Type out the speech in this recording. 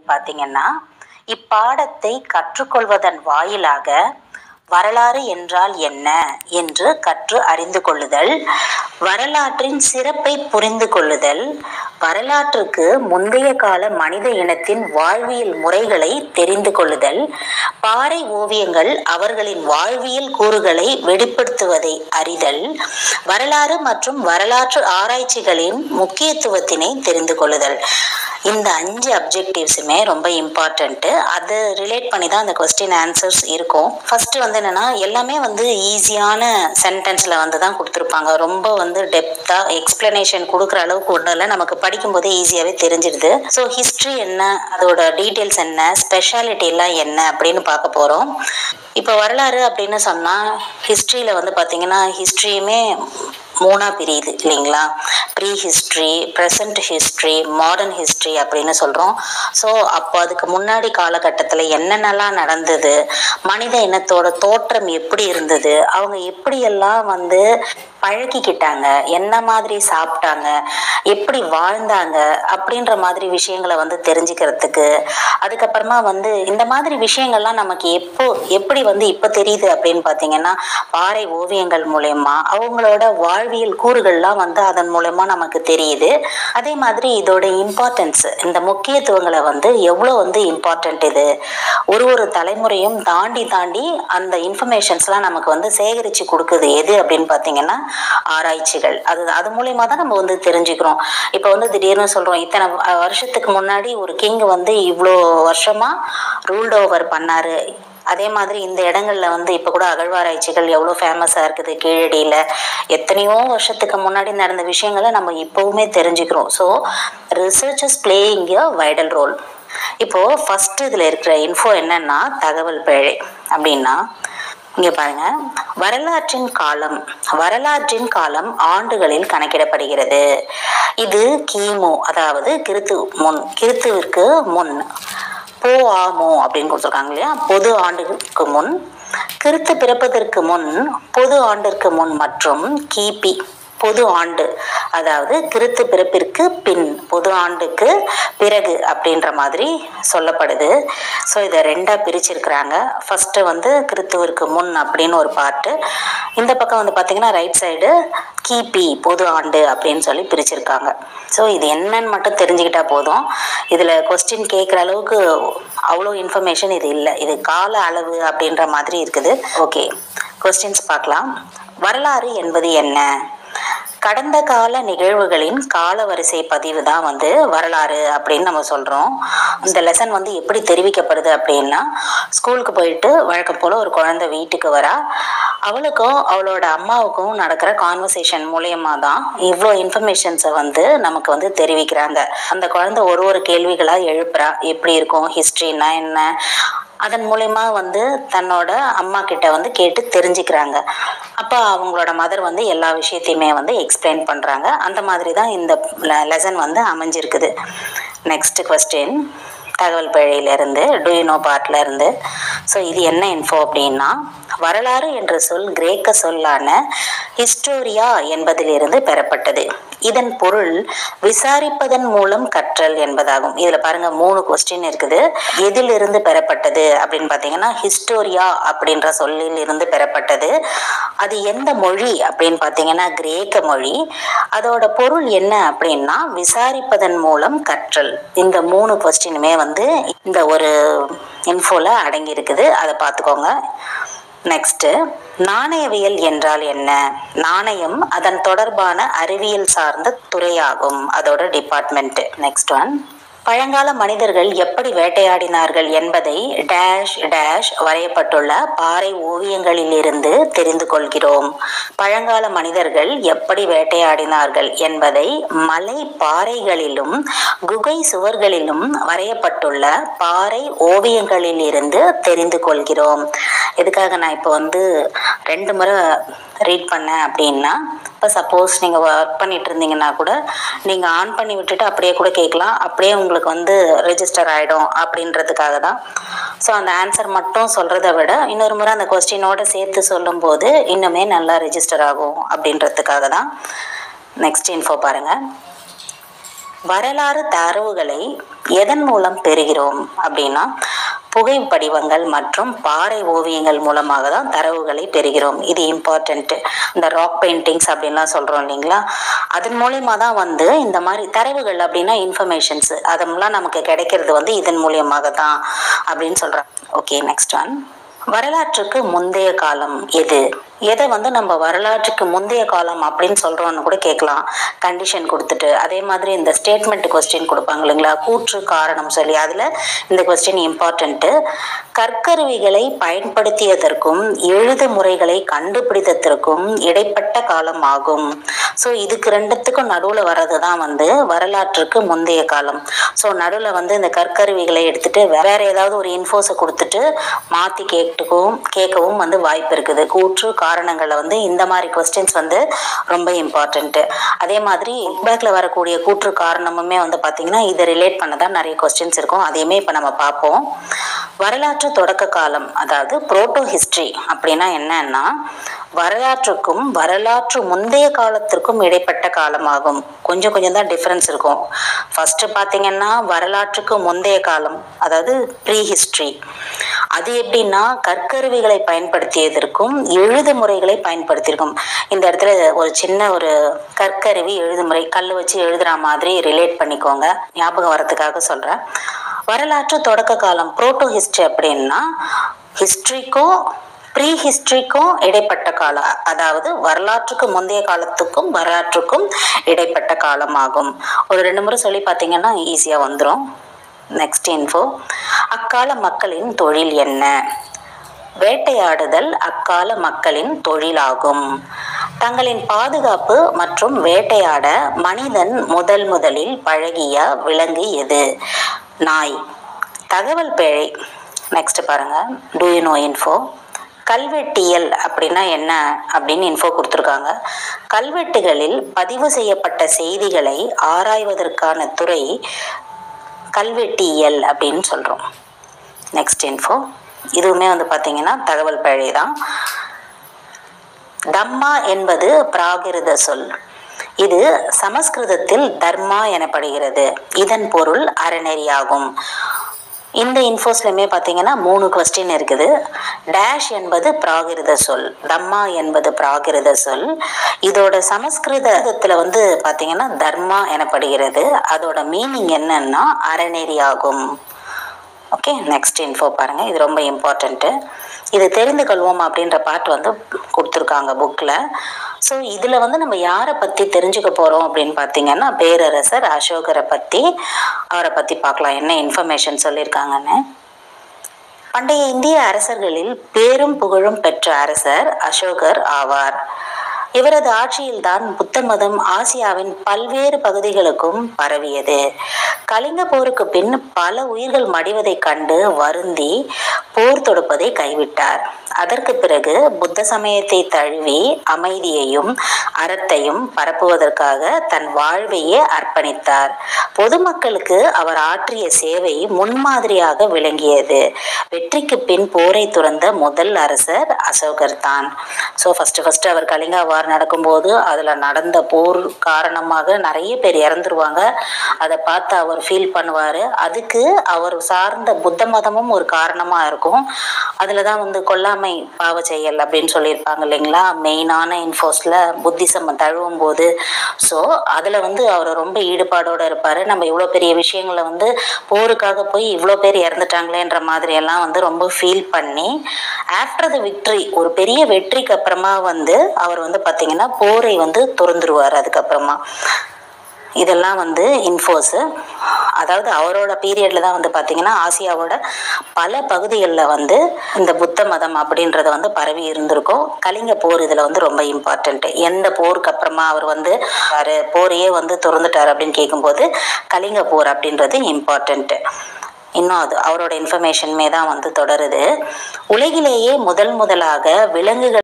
பார்த்தீங்கன்னா இப்பாடத்தை கற்றுக்கொள்வதன் வாயிலாக வரலாறு என்றால் என்ன என்று கற்று அறிந்து கொள்ளுதல் வரலாற்றின் சிறப்பை புரிந்து கொள்ளுதல் வரலாற்றுக்கு முந்தைய கால மனித இனத்தின் வாழ்வியல் முறைகளை தெரிந்து கொள்ளுதல் பாறை ஓவியங்கள் அவர்களின் வாழ்வியல் கூறுகளை வெளிப்படுத்துவதை அறிதல் வரலாறு மற்றும் வரலாற்று ஆராய்ச்சிகளின் முக்கியத்துவத்தினை தெரிந்து கொள்ளுதல் இந்த அஞ்சு அப்ஜெக்டிவ்ஸுமே ரொம்ப இம்பார்ட்டண்ட்டு அது ரிலேட் பண்ணி தான் அந்த கொஸ்டின் ஆன்சர்ஸ் இருக்கும் ஃபர்ஸ்ட் வந்து என்னன்னா எல்லாமே வந்து ஈஸியான சென்டென்ஸில் வந்து தான் கொடுத்துருப்பாங்க ரொம்ப வந்து டெப்த்தாக எக்ஸ்பிளனேஷன் கொடுக்குற அளவுக்கு ஒன்றும் இல்லை நமக்கு படிக்கும்போதே ஈஸியாகவே தெரிஞ்சிடுது ஸோ ஹிஸ்ட்ரி என்ன அதோட டீட்டெயில்ஸ் என்ன ஸ்பெஷாலிட்டி எல்லாம் என்ன அப்படின்னு பார்க்க போகிறோம் இப்போ வரலாறு அப்படின்னு சொன்னால் ஹிஸ்ட்ரியில் வந்து பார்த்தீங்கன்னா ஹிஸ்ட்ரியுமே மூணாக பிரியுது இல்லைங்களா pre history present history modern history அப்படின்னு சொல்கிறோம் ஸோ அப்போ அதுக்கு முன்னாடி காலகட்டத்தில் என்னென்னலாம் நடந்தது மனித இனத்தோட தோற்றம் எப்படி இருந்தது அவங்க எப்படியெல்லாம் வந்து பழகிக்கிட்டாங்க என்ன மாதிரி சாப்பிட்டாங்க எப்படி வாழ்ந்தாங்க அப்படின்ற மாதிரி விஷயங்களை வந்து தெரிஞ்சுக்கிறதுக்கு அதுக்கப்புறமா வந்து இந்த மாதிரி விஷயங்கள்லாம் நமக்கு எப்போ எப்படி வந்து இப்போ தெரியுது அப்படின்னு பார்த்தீங்கன்னா பாறை ஓவியங்கள் மூலயமா அவங்களோட வாழ்வியல் கூறுகள்லாம் வந்து அதன் மூலயமா நமக்கு தெரியுது அதே மாதிரி இதோட இம்பார்ட்டன்ஸ் இந்த முக்கியத்துவங்களை வந்து எவ்வளோ வந்து இம்பார்ட்டன்ட் இது ஒரு ஒரு தலைமுறையும் தாண்டி தாண்டி அந்த இன்ஃபர்மேஷன்ஸ்லாம் நமக்கு வந்து சேகரித்து கொடுக்குது எது அப்படின்னு பார்த்தீங்கன்னா ஆராய்ச்சிகள் அது அது மூலயமா தான் நம்ம வந்து தெரிஞ்சுக்கிறோம் இப்போ வந்து திடீர்னு சொல்கிறோம் இத்தனை வ- வருஷத்துக்கு முன்னாடி ஒரு கிங் வந்து இவ்வளோ வருஷமாக ரூல்ட் ஓவர் பண்ணாரு அதே மாதிரி இந்த இடங்கள்ல வந்து இப்போ கூட அகழ்வாராய்ச்சிகள் எவ்வளோ ஃபேமஸாக இருக்குது கீழடியில் எத்தனையோ வருஷத்துக்கு முன்னாடி நடந்த விஷயங்களை நம்ம இப்போவுமே தெரிஞ்சுக்கிறோம் so researches playing a vital role இப்போது ஃபஸ்ட்டு இதில் இருக்கிற இன்ஃபோ என்னன்னா தகவல் பிழை அப்படின்னா இங்கே பாருங்க வரலாற்றின் காலம் வரலாற்றின் காலம் ஆண்டுகளில் கணக்கிடப்படுகிறது இது கிமு அதாவது கிறித்து முன் கிறித்துவிற்கு முன் போ ஆமோ அப்படின்னு கொடுத்துருக்காங்க இல்லையா பொது ஆண்டுக்கு முன் கிறித்து பிறப்பதற்கு முன் பொது ஆண்டிற்கு முன் மற்றும் கிபி பொது ஆண்டு அதாவது கிறித்து பிறப்பிற்கு பின் பொது ஆண்டுக்கு பிறகு அப்படின்ற மாதிரி சொல்லப்படுது ஸோ இதை ரெண்டாக பிரிச்சிருக்கிறாங்க ஃபஸ்ட்டு வந்து கிறித்துவிற்கு முன் அப்படின்னு ஒரு பாட்டு இந்த பக்கம் வந்து பார்த்தீங்கன்னா ரைட் சைடு கிபி பொது ஆண்டு அப்படின்னு சொல்லி பிரிச்சிருக்காங்க ஸோ இது என்னன்னு மட்டும் தெரிஞ்சுக்கிட்டா போதும் இதில் கொஸ்டின் கேட்குற அளவுக்கு அவ்வளோ இன்ஃபர்மேஷன் இது இல்லை இது கால அளவு அப்படின்ற மாதிரி இருக்குது ஓகே கொஸ்டின்ஸ் பார்க்கலாம் வரலாறு என்பது என்ன கடந்த கால நிகழ்வுகளின் காலவரிசை பதிவு தான் வந்து வரலாறு அப்படின்னு நம்ம சொல்கிறோம் இந்த லெசன் வந்து எப்படி தெரிவிக்கப்படுது அப்படின்னா ஸ்கூலுக்கு போயிட்டு வழக்கம் போல் ஒரு குழந்தை வீட்டுக்கு வரா அவளுக்கும் அவளோட அம்மாவுக்கும் நடக்கிற கான்வர்சேஷன் மூலியமா தான் இவ்வளோ இன்ஃபர்மேஷன்ஸை வந்து நமக்கு வந்து தெரிவிக்கிறாங்க அந்த குழந்தை ஒரு ஒரு கேள்விகளாக எழுப்புறா எப்படி இருக்கும் ஹிஸ்ட்ரினா என்ன அதன் மூலயமா வந்து தன்னோட அம்மா கிட்ட வந்து கேட்டு தெரிஞ்சுக்கிறாங்க அப்போ அவங்களோட மதர் வந்து எல்லா விஷயத்தையுமே வந்து எக்ஸ்பிளைன் பண்ணுறாங்க அந்த மாதிரி தான் இந்த லெசன் வந்து அமைஞ்சிருக்குது நெக்ஸ்ட் கொஸ்டின் தகவல் பிழையிலிருந்து டுயூனோ பார்ட்ல இருந்து ஸோ இது என்ன இன்ஃபோ அப்படின்னா வரலாறு என்ற சொல் கிரேக்க சொல்லான ஹிஸ்டோரியா என்பதிலிருந்து பெறப்பட்டது இதன் பொருள் விசாரிப்பதன் மூலம் கற்றல் என்பதாகும் இதுல பாருங்க மூணு கொஸ்டின் இருக்குது எதிலிருந்து பெறப்பட்டது அப்படின்னு பார்த்தீங்கன்னா ஹிஸ்டோரியா அப்படின்ற சொல்லில் இருந்து பெறப்பட்டது அது எந்த மொழி அப்படின்னு பார்த்தீங்கன்னா கிரேக்க மொழி அதோட பொருள் என்ன அப்படின்னா விசாரிப்பதன் மூலம் கற்றல் இந்த மூணு கொஸ்டினுமே வந்து இந்த ஒரு இன்ஃபோல அடங்கி இருக்குது அதை பார்த்துக்கோங்க நெக்ஸ்ட் நாணயவியல் என்றால் என்ன நாணயம் அதன் தொடர்பான அறிவியல் சார்ந்த துறையாகும் அதோட டிபார்ட்மெண்ட் நெக்ஸ்ட் ஒன் பழங்கால மனிதர்கள் எப்படி வேட்டையாடினார்கள் என்பதை டேஷ் டேஷ் வரையப்பட்டுள்ள பாறை ஓவியங்களிலிருந்து தெரிந்து கொள்கிறோம் பழங்கால மனிதர்கள் எப்படி வேட்டையாடினார்கள் என்பதை மலை பாறைகளிலும் குகை சுவர்களிலும் வரையப்பட்டுள்ள பாறை ஓவியங்களிலிருந்து தெரிந்து கொள்கிறோம் எதுக்காக நான் இப்போ வந்து ரெண்டு முறை ரீட் பண்ணேன் அப்படின்னா இப்போ சப்போஸ் நீங்கள் ஒர்க் பண்ணிட்டு இருந்தீங்கன்னா கூட நீங்கள் ஆன் பண்ணி விட்டுட்டு அப்படியே கூட கேட்கலாம் அப்படியே உங்களுக்கு வந்து ரெஜிஸ்டர் ஆகிடும் அப்படின்றதுக்காக தான் ஸோ அந்த ஆன்சர் மட்டும் சொல்கிறத விட இன்னொரு முறை அந்த கொஸ்டினோட சேர்த்து சொல்லும்போது இன்னுமே நல்லா ரெஜிஸ்டர் ஆகும் அப்படின்றதுக்காக தான் நெக்ஸ்ட் இன்ஃபோ பாருங்கள் வரலாறு தரவுகளை எதன் மூலம் பெறுகிறோம் அப்படின்னா புகை படிவங்கள் மற்றும் பாறை ஓவியங்கள் மூலமாக தான் தரவுகளை பெறுகிறோம் இது இம்பார்ட்டன்ட்டு இந்த ராக் பெயிண்டிங்ஸ் அப்படின்லாம் சொல்கிறோம் இல்லைங்களா அதன் மூலியமாக தான் வந்து இந்த மாதிரி தரவுகள் அப்படின்னா இன்ஃபர்மேஷன்ஸ் அதெல்லாம் நமக்கு கிடைக்கிறது வந்து இதன் மூலியமாக தான் அப்படின்னு சொல்கிறேன் ஓகே நெக்ஸ்ட் ஒன் வரலாற்றுக்கு முந்தைய காலம் எது எதை வந்து நம்ம வரலாற்றுக்கு முந்தைய காலம் அப்படின்னு சொல்கிறோன்னு கூட கேட்கலாம் கண்டிஷன் கொடுத்துட்டு அதே மாதிரி இந்த ஸ்டேட்மெண்ட் கொஸ்டின் கொடுப்பாங்க இல்லைங்களா கூற்று காரணம் சொல்லி அதில் இந்த கொஸ்டின் இம்பார்ட்டண்ட்டு கற்கருவிகளை பயன்படுத்தியதற்கும் எழுது முறைகளை கண்டுபிடித்ததற்கும் இடைப்பட்ட காலம் ஆகும் ஸோ இதுக்கு ரெண்டுத்துக்கும் நடுவில் வர்றது தான் வந்து வரலாற்றுக்கு முந்தைய காலம் ஸோ நடுவில் வந்து இந்த கற்கருவிகளை எடுத்துட்டு வேற ஏதாவது ஒரு இன்ஃபோஸை கொடுத்துட்டு மாற்றி கேட்டுக்கவும் கேட்கவும் வந்து வாய்ப்பு இருக்குது கூற்று காரணங்களை வந்து இந்த மாதிரி கொஸ்டின்ஸ் வந்து ரொம்ப இம்பார்ட்டண்ட்டு அதே மாதிரி பேக்ல வரக்கூடிய கூற்று காரணமுமே வந்து பார்த்தீங்கன்னா இதை ரிலேட் பண்ண தான் நிறைய கொஸ்டின்ஸ் இருக்கும் அதையுமே இப்போ நம்ம பார்ப்போம் வரலாற்று தொடக்க காலம் அதாவது புரோட்டோ ஹிஸ்ட்ரி அப்படின்னா என்னன்னா வரலாற்றுக்கும் வரலாற்று முந்தைய காலத்திற்கும் இடைப்பட்ட காலமாகும் கொஞ்சம் கொஞ்சம் தான் டிஃப்ரென்ஸ் இருக்கும் ஃபர்ஸ்ட் பார்த்தீங்கன்னா வரலாற்றுக்கு முந்தைய காலம் அதாவது ப்ரீ ஹிஸ்ட்ரி அது எப்படின்னா கற்கருவிகளை பயன்படுத்தியதற்கும் எழுது முறைகளை பயன்படுத்தியிருக்கும் இந்த இடத்துல ஒரு சின்ன ஒரு கற்கருவி எழுதுமுறை கல் வச்சு எழுதுற மாதிரி ரிலேட் பண்ணிக்கோங்க ஞாபகம் வரதுக்காக சொல்கிறேன் வரலாற்று தொடக்க காலம் புரோட்டோ ஹிஸ்ட்ரி அப்படின்னா ஹிஸ்ட்ரிக்கும் ப்ரீ ஹிஸ்ட்ரிக்கும் இடைப்பட்ட காலம் அதாவது வரலாற்றுக்கு முந்தைய காலத்துக்கும் வரலாற்றுக்கும் இடைப்பட்ட காலமாகும் ஒரு ரெண்டு முறை சொல்லி பார்த்தீங்கன்னா ஈஸியாக வந்துடும் நெக்ஸ்ட் இன்ஃபோ அக்கால மக்களின் தொழில் என்ன வேட்டையாடுதல் அக்கால மக்களின் தொழிலாகும் தங்களின் பாதுகாப்பு மற்றும் வேட்டையாட மனிதன் முதல் முதலில் பழகிய விலங்கு எது நாய் தகவல் பிழை நெக்ஸ்ட் பாருங்க டூ யூ நோ இன்ஃபோ கல்வெட்டியல் அப்படின்னா என்ன அப்படின்னு இன்ஃபோ கொடுத்துருக்காங்க கல்வெட்டுகளில் பதிவு செய்யப்பட்ட செய்திகளை ஆராய்வதற்கான துறை கல்வெட்டியல் அப்படின்னு சொல்கிறோம் நெக்ஸ்ட் இன்ஃபோ இதுவுமே வந்து பார்த்தீங்கன்னா தகவல் பிழை தான் தம்மா என்பது பிராகிருத சொல் இது சமஸ்கிருதத்தில் தர்மா எனப்படுகிறது இதன் பொருள் அறநெறியாகும் இந்த இன்ஃபோஸ்லையுமே பார்த்தீங்கன்னா மூணு கொஸ்டின் இருக்குது டேஷ் என்பது பிராகிருத சொல் தம்மா என்பது பிராகிருத சொல் இதோட சமஸ்கிருதத்தில் வந்து பார்த்தீங்கன்னா தர்மா எனப்படுகிறது அதோட மீனிங் என்னன்னா அறநெறி ஆகும் ஓகே நெக்ஸ்ட் இன்ஃபோ பாருங்கள் இது ரொம்ப இம்பார்ட்டண்ட்டு இது தெரிந்து கொள்வோம் அப்படின்ற பாட்டு வந்து கொடுத்துருக்காங்க புக்கில் ஸோ இதில் வந்து நம்ம யாரை பற்றி தெரிஞ்சுக்க போகிறோம் அப்படின்னு பார்த்தீங்கன்னா பேரரசர் அசோகரை பற்றி அவரை பற்றி பார்க்கலாம் என்ன இன்ஃபர்மேஷன் சொல்லியிருக்காங்கன்னு பண்டைய இந்திய அரசர்களில் பேரும் புகழும் பெற்ற அரசர் அசோகர் ஆவார் இவரது ஆட்சியில்தான் புத்த மதம் ஆசியாவின் பல்வேறு பகுதிகளுக்கும் பரவியது கலிங்க போருக்கு பின் பல உயிர்கள் மடிவதைக் கண்டு வருந்தி போர் தொடுப்பதை கைவிட்டார் அதற்கு பிறகு புத்த சமயத்தை தழுவி அமைதியையும் அறத்தையும் பரப்புவதற்காக தன் வாழ்வையே அர்ப்பணித்தார் பொதுமக்களுக்கு அவர் ஆற்றிய சேவை முன்மாதிரியாக விளங்கியது வெற்றிக்கு பின் போரை துறந்த முதல் அரசர் அசோகர் தான் ஸோ ஃபஸ்ட்டு ஃபஸ்ட்டு அவர் கலிங்கா வார் நடக்கும்போது அதில் நடந்த போர் காரணமாக நிறைய பேர் இறந்துருவாங்க அதை பார்த்து அவர் ஃபீல் பண்ணுவார் அதுக்கு அவர் சார்ந்த புத்த மதமும் ஒரு காரணமாக இருக்கும் அதில் தான் வந்து கொல்லாமை பாவ செயல் அப்படின்னு சொல்லியிருப்பாங்க இல்லைங்களா மெயினான இன்ஃபோஸில் புத்திசம் தழுவும் போது ஸோ அதில் வந்து அவர் ரொம்ப ஈடுபாடோடு இருப்பார் நம்ம இவ்வளோ பெரிய விஷயங்களை வந்து போருக்காக போய் இவ்வளோ பேர் இறந்துட்டாங்களேன்ற மாதிரி எல்லாம் வந்து ரொம்ப ஃபீல் பண்ணி ஆஃப்டர் த விக்ட்ரி ஒரு பெரிய வெற்றிக்கு அப்புறமா வந்து அவர் வந்து பார்த்தீங்கன்னா போரை வந்து துறந்துருவார் அதுக்கப்புறமா இதெல்லாம் வந்து இன்ஃபோஸு அதாவது அவரோட பீரியடில் தான் வந்து பார்த்திங்கன்னா ஆசியாவோட பல பகுதிகளில் வந்து இந்த புத்த மதம் அப்படின்றத வந்து பரவி இருந்திருக்கும் கலிங்க போர் இதில் வந்து ரொம்ப இம்பார்ட்டண்ட்டு எந்த போருக்கு அப்புறமா அவர் வந்து அவரு போரையே வந்து திறந்துட்டார் அப்படின்னு கேட்கும்போது கலிங்க போர் அப்படின்றது இம்பார்ட்டண்ட்டு இன்னும் அது அவரோட இன்ஃபர்மேஷனுமே தான் வந்து தொடருது உலகிலேயே முதல் முதலாக விலங்குகள்